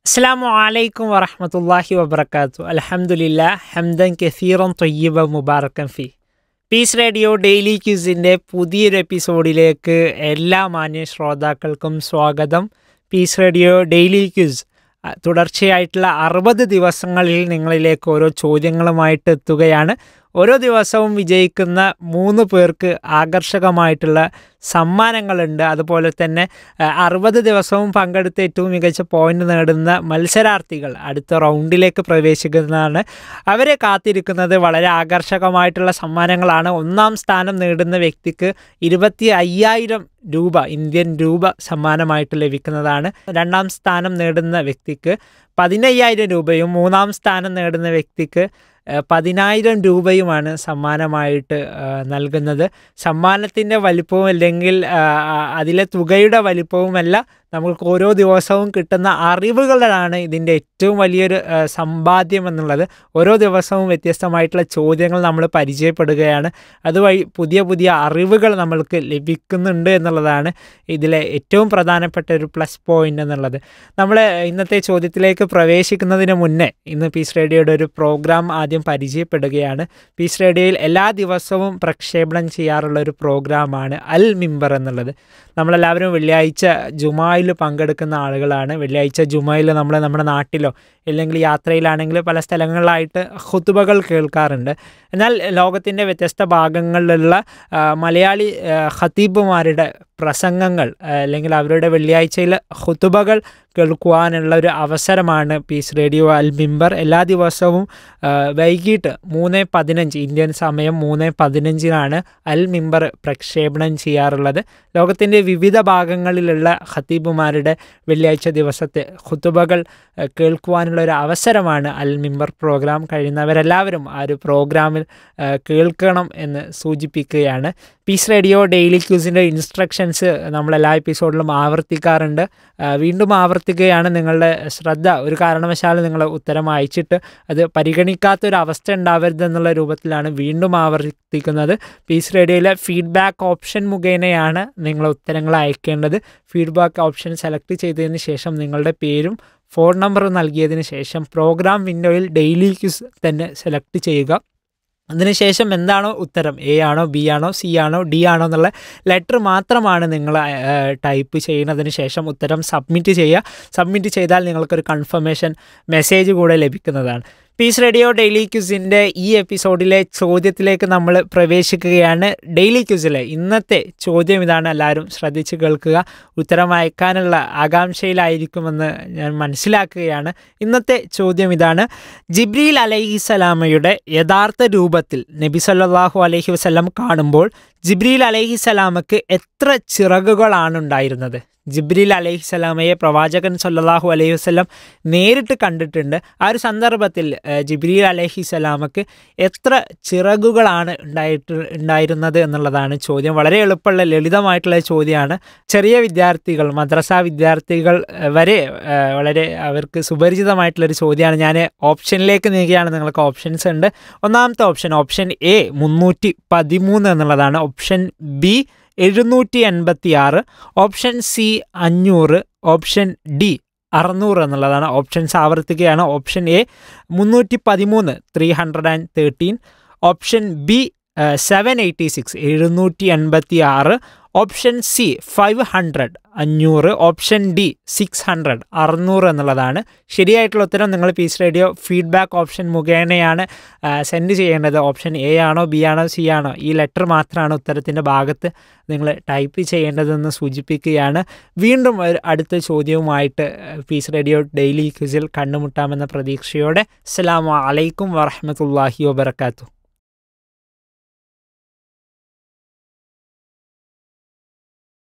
السلام عليكم ورحمة الله وبركاته الحمد لله حمدا كثيرا طيبا مباركا فيه piece radio daily ക്യൂസിൻ്റെ പുതിയൊരു എപ്പിസോഡിലേക്ക് എല്ലാ മാന്യ ശ്രോതാക്കൾക്കും സ്വാഗതം പീസ് റേഡിയോ ഡെയിലി ക്യൂസ് അ, തുടർച്ചയായിട്ടുള്ള അറുപത് ദിവസങ്ങളിൽ നിങ്ങളിലേക്ക് ഓരോ ചോദ്യങ്ങളുമായിട്ട് എത്തുകയാണ് ഓരോ ദിവസവും വിജയിക്കുന്ന മൂന്ന് പേർക്ക് ആകർഷകമായിട്ടുള്ള സമ്മാനങ്ങളുണ്ട് അതുപോലെ തന്നെ അറുപത് ദിവസവും പങ്കെടുത്ത് ഏറ്റവും മികച്ച പോയിന്റ് നേടുന്ന മത്സരാർത്ഥികൾ അടുത്ത റൗണ്ടിലേക്ക് പ്രവേശിക്കുന്നതാണ് അവരെ കാത്തിരിക്കുന്നത് വളരെ ആകർഷകമായിട്ടുള്ള സമ്മാനങ്ങളാണ് ഒന്നാം സ്ഥാനം നേടുന്ന വ്യക്തിക്ക് ഇരുപത്തി അയ്യായിരം രൂപ ഇന്ത്യൻ രൂപ സമ്മാനമായിട്ട് ലഭിക്കുന്നതാണ് രണ്ടാം സ്ഥാനം നേടുന്ന വ്യക്തിക്ക് പതിനയ്യായിരം രൂപയും മൂന്നാം സ്ഥാനം നേടുന്ന വ്യക്തിക്ക് ഏഹ്, പതിനായിരം രൂപയുമാണ് സമ്മാനമായിട്ട് ഏഹ്, നൽകുന്നത് സമ്മാനത്തിൻ്റെ വലിപ്പവും അല്ലെങ്കിൽ ആഹ്, ആ- അതിലെ തുകയുടെ വലിപ്പവുമല്ല നമുക്ക് ഓരോ ദിവസവും കിട്ടുന്ന അറിവുകളാണ് ഇതിൻ്റെ ഏറ്റവും വലിയൊരു ഏഹ്, സമ്പാദ്യം എന്നുള്ളത് ഓരോ ദിവസവും വ്യത്യസ്തമായിട്ടുള്ള ചോദ്യങ്ങൾ നമ്മൾ പരിചയപ്പെടുകയാണ് അതുവഴി പുതിയ പുതിയ അറിവുകൾ നമ്മൾക്ക് ലഭിക്കുന്നുണ്ട് എന്നുള്ളതാണ് ഇതിലെ ഏറ്റവും പ്രധാനപ്പെട്ട ഒരു പ്ലസ് പോയിന്റ് എന്നുള്ളത് നമ്മൾ ഇന്നത്തെ ചോദ്യത്തിലേക്ക് പ്രവേശിക്കുന്നതിന് മുന്നേ ഇന്ന് പീസ് റേഡിയോയുടെ ഒരു പ്രോഗ്രാം ആദ്യം പരിചയപ്പെടുകയാണ് പീസ് റേഡിയോയിൽ എല്ലാ ദിവസവും പ്രക്ഷേപണം ചെയ്യാറുള്ള ഒരു പ്രോഗ്രാമാണ് അൽ മിമ്പർ എന്നുള്ളത് നമ്മളെല്ലാവരും വെള്ളിയാഴ്ച ജുമായിൽ പങ്കെടുക്കുന്ന ആളുകളാണ് വെള്ളിയാഴ്ച ജുമായിൽ നമ്മൾ നമ്മുടെ നാട്ടിലോ അല്ലെങ്കിൽ യാത്രയിലാണെങ്കിൽ പല സ്ഥലങ്ങളിലായിട്ട് ഹുത്തുബകൾ കേൾക്കാറുണ്ട് എന്നാൽ ലോകത്തിൻ്റെ വ്യത്യസ്ത ഭാഗങ്ങളിലുള്ള ആ, മലയാളി ആ, ഖത്തീബുമാരുടെ പ്രസംഗങ്ങൾ ആ, അല്ലെങ്കിൽ അവരുടെ വെള്ളിയാഴ്ചയിലെ ഹുത്തുബകൾ കേൾക്കുവാനുള്ള ഒരു അവസരമാണ് പീസ് റേഡിയോ അൽ മിമ്പർ എല്ലാ ദിവസവും ആ, വൈകിട്ട് മൂന്ന് പതിനഞ്ച് ഇന്ത്യൻ സമയം മൂന്ന് പതിനഞ്ചിനാണ് അൽ മിമ്പർ പ്രക്ഷേപണം ചെയ്യാറുള്ളത് ലോകത്തിൻ്റെ വിവിധ ഭാഗങ്ങളിലുള്ള ഖത്തീബുമാരുടെ വെള്ളിയാഴ്ച ദിവസത്തെ ഖുത്തുബകൾ ആ, കേൾക്കുവാനുള്ള ഒരു അവസരമാണ് അൽ മിമ്പർ പ്രോഗ്രാം കഴിയുന്നവരെല്ലാവരും ആ ഒരു പ്രോഗ്രാമിൽ ആ, കേൾക്കണം എന്ന് സൂചിപ്പിക്കുകയാണ് പീസ് റേഡിയോ ഡെയിലി ക്യൂസിൻ്റെ ഇൻസ്ട്രക്ഷൻസ് നമ്മൾ എല്ലാ എപ്പിസോഡിലും ആവർത്തിക്കാറുണ്ട് ആ, വീണ്ടും ആവർത്തിക്കുകയാണ് നിങ്ങളുടെ ശ്രദ്ധ ഒരു കാരണവശാലും നിങ്ങൾ ഉത്തരം അയച്ചിട്ട് അത് പരിഗണിക്കാത്തൊരു അവസ്ഥ ഉണ്ടാവരുത് എന്നുള്ള രൂപത്തിലാണ് വീണ്ടും ആവർത്തിക്കുന്നത് പീസ് റേഡിയോയിലെ ഫീഡ്ബാക്ക് ഓപ്ഷൻ മുഖേനയാണ് നിങ്ങൾ ഉത്തരങ്ങൾ അയക്കേണ്ടത് ഫീഡ്ബാക്ക് ഓപ്ഷൻ സെലക്ട് ചെയ്തതിന് ശേഷം നിങ്ങളുടെ പേരും ഫോൺ നമ്പർ നൽകിയതിന് ശേഷം പ്രോഗ്രാം വിൻഡോയിൽ ഡെയിലി ക്യൂസ് തന്നെ സെലക്ട് ചെയ്യുക അതിനുശേഷം എന്താണോ ഉത്തരം എ ആണോ ബി ആണോ സി ആണോ ഡി ആണോ എന്നുള്ള ലെറ്റർ മാത്രമാണ് നിങ്ങൾ ടൈപ്പ് ചെയ്യുന്നതിന് ശേഷം ഉത്തരം സബ്മിറ്റ് ചെയ്യുക സബ്മിറ്റ് ചെയ്താൽ നിങ്ങൾക്കൊരു കൺഫർമേഷൻ മെസ്സേജ് കൂടെ ലഭിക്കുന്നതാണ് പീസ് റേഡിയോ ഡെയിലി ക്യൂസിൻ്റെ ഈ എപ്പിസോഡിലെ ചോദ്യത്തിലേക്ക് നമ്മൾ പ്രവേശിക്കുകയാണ് ഡെയിലി ക്യൂസിലെ ഇന്നത്തെ ചോദ്യം ഇതാണ് എല്ലാവരും ശ്രദ്ധിച്ച് കേൾക്കുക ഉത്തരം അയക്കാനുള്ള ആകാംക്ഷയിലായിരിക്കുമെന്ന് ഞാൻ മനസ്സിലാക്കുകയാണ് ഇന്നത്തെ ചോദ്യം ഇതാണ് ജിബ്രീൽ അലൈഹിസലാമയുടെ യഥാർത്ഥ രൂപത്തിൽ നബി സല്ലല്ലാഹു അലൈഹി വസല്ലം കാണുമ്പോൾ ജിബ്രീൽ അലൈഹിസലാമക്ക് എത്ര ചിറകുകളാണ് ഉണ്ടായിരുന്നത് ജിബ്രീൽ അലൈഹിസ്സലാമയെ പ്രവാചകൻ സല്ലല്ലാഹു അലൈഹി വസല്ലം നേരിട്ട് കണ്ടിട്ടുണ്ട് ആ ഒരു സന്ദർഭത്തിൽ ഏഹ്, ജിബ്രീൽ അലൈഹിസ്സലാമക്ക് എത്ര ചിറകുകളാണ് ഉണ്ടായിട്ട് ഉണ്ടായിരുന്നത് എന്നുള്ളതാണ് ചോദ്യം വളരെ എളുപ്പമുള്ള ലളിതമായിട്ടുള്ള ചോദ്യമാണ് ചെറിയ വിദ്യാർത്ഥികൾ മദ്രസ വിദ്യാർത്ഥികൾ ഏഹ്, വരെ ഏഹ്, വളരെ അവർക്ക് സുപരിചിതമായിട്ടുള്ളൊരു ചോദ്യമാണ് ഞാൻ ഓപ്ഷനിലേക്ക് നീക്കുകയാണ് നിങ്ങൾക്ക് ഓപ്ഷൻസ് ഉണ്ട് ഒന്നാമത്തെ ഓപ്ഷൻ ഓപ്ഷൻ എ മുന്നൂറ്റി പതിമൂന്ന് എന്നുള്ളതാണ് ഓപ്ഷൻ ബി എഴുന്നൂറ്റി എൺപത്തി ആറ് ഓപ്ഷൻ സി അഞ്ഞൂറ് ഓപ്ഷൻ ഡി അറുന്നൂറ് എന്നുള്ളതാണ് ഓപ്ഷൻസ് ആവർത്തിക്കുകയാണ് ഓപ്ഷൻ എ മുന്നൂറ്റി പതിമൂന്ന് three hundred and thirteen option B seven eighty six എഴുന്നൂറ്റി എൺപത്തി ആറ് ഓപ്ഷൻ സി ഫൈവ് ഹൺഡ്രഡ് അഞ്ഞൂറ് ഓപ്ഷൻ ഡി സിക്സ് ഹൺഡ്രഡ് അറുന്നൂറ് എന്നുള്ളതാണ് ശരിയായിട്ടുള്ള ഉത്തരം നിങ്ങൾ പീസ് റേഡിയോ ഫീഡ്ബാക്ക് ഓപ്ഷൻ മുഖേനയാണ് സെൻഡ് ചെയ്യേണ്ടത് ഓപ്ഷൻ എ ആണോ ബി ആണോ സി ആണോ ഈ ലെറ്റർ മാത്രമാണ് ഉത്തരത്തിൻ്റെ ഭാഗത്ത് നിങ്ങൾ ടൈപ്പ് ചെയ്യേണ്ടതെന്ന് സൂചിപ്പിക്കുകയാണ് വീണ്ടും ഒരു അടുത്ത ചോദ്യവുമായിട്ട് പീസ് റേഡിയോ ഡെയിലി ക്വിസിൽ കണ്ടുമുട്ടാമെന്ന പ്രതീക്ഷയോടെ അസ്സലാമു അലൈക്കും വറഹമത്തല്ലാഹി വബർക്കാത്തു